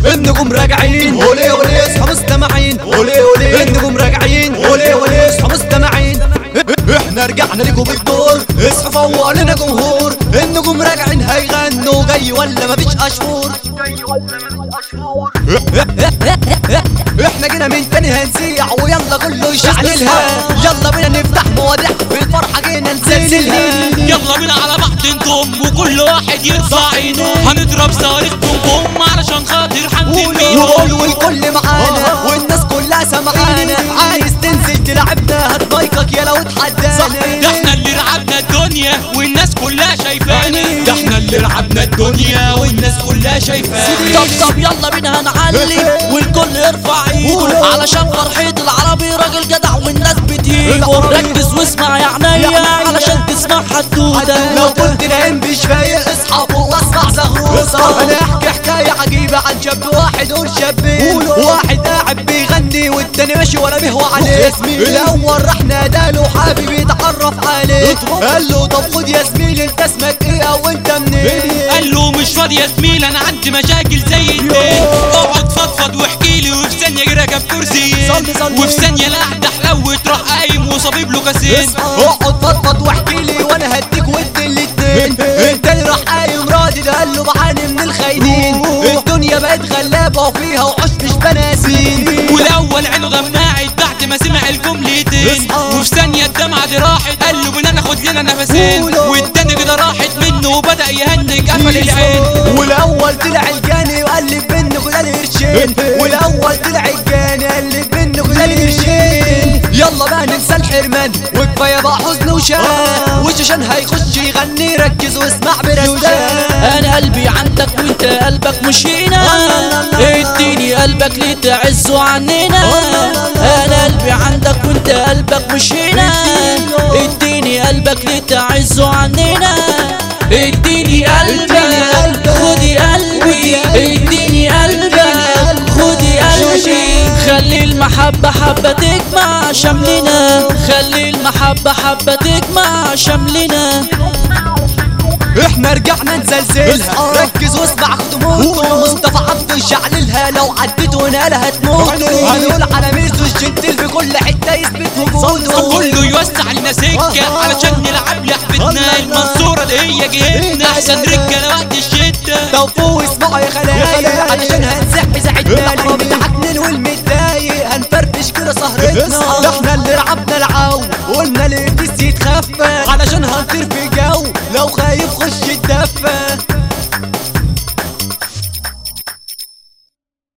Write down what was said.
النجوم راجعين أولي أولي اصحى مستمعين أولي أولي النجوم راجعين أولي أولي اصحى مستمعين احنا رجعنا لكم بالدور اصحى فوق لنا جمهور النجوم راجعين هيغنوا جاي ولا مفيش اشهور احنا جينا من تاني هنسيع ويلا كله يشعللها يلا بينا نفتح مواضيع بالفرحة جينا نسلسلها يلا بينا على بعض انتم وكل واحد يرفع ايده هنضرب صواريخ بوم بوم علشان خاطر حمد الميدو وقول والكل معانا والناس كلها سمعانا عايز تنزل تلعبنا هتضايقك يا لو ده اتحدانا احنا اللي لعبنا الدنيا والناس كلها شايفانا ده احنا اللي لعبنا الدنيا والناس كلها شايفانا طب طب يلا بينا هنعلي والكل يرفع ايده علشان فرحة العربي راجل جدع والناس بتهيجه ركز واسمع يا عينيا علشان تسمع حدودة لو كنت نايم مش فايق اصحى فوق واسمع زغروسة انا احكي حكاية عجيبة عن شاب واحد قول شابين واحد قاعد بيغني والتاني ماشي ورا بيهوى عليه الاول راح ناداله حابب يتعرف عليه قال له طب خد يا زميلي انت اسمك ايه او انت منين قال له مش فاضي يا زميل انا عندي مشاكل زي الدين اقعد فضفض واحكي لي وفي ثانيه كده جاب كرسي صلي صلي. وفي ثانيه القعده حلوت راح قايم وصبيب له كاسين اقعد فضفض واحكي لي وانا هديك ود الاتنين التاني راح قايم راضي ده قال له بعاني من الخاينين الدنيا بقت غلابه وفيها وحوش مش بناسين والاول عينه دمعت بعد ما سمع الجملتين اصحى. وفي ثانيه الدمعه دي راحت قال له بينا ناخد لنا نفسين قولوا. والتاني كده راحت منه وبدا يهنج قفل العين والاول طلع الجاني وقلب منه خد القرشين والاول طلع الجاني قلب منه خد القرشين يلا بقى ننسى الحرمان وكفايه بقى حزن وشان وشاشان هيخش يغني ركز واسمع برشان انا قلبي عندك وانت قلبك مش هنا اديني قلبك ليه تعزه عننا انا قلبي عندك وانت قلبك مش هنا اديني قلبك ليه تعزه عننا اديني قلبك خدي قلبي اديني قلبك خدي قلبي خلي المحبة حبة تجمع شملنا خلي المحبة حبة تجمع شملنا احنا رجعنا نزلزلها ركز واسمع خدموته مصطفى عبده يشعللها لو عديت ونقلها تموت هنقول على ميسو الجنتل في كل حته يثبت وجوده كله يوسع لنا سكه علشان نلعب لعبتنا المنصوره دي هي جهتنا احسن رجاله وقت الشده توفوا واسمعوا يا خلايا علشان هنزح ساعتنا اللي متعكنن والمتضايق هنفرفش كده سهرتنا ده احنا اللي لعبنا العو قلنا لابليس يتخفى علشان هنطير في جو لو خايف خش الدفة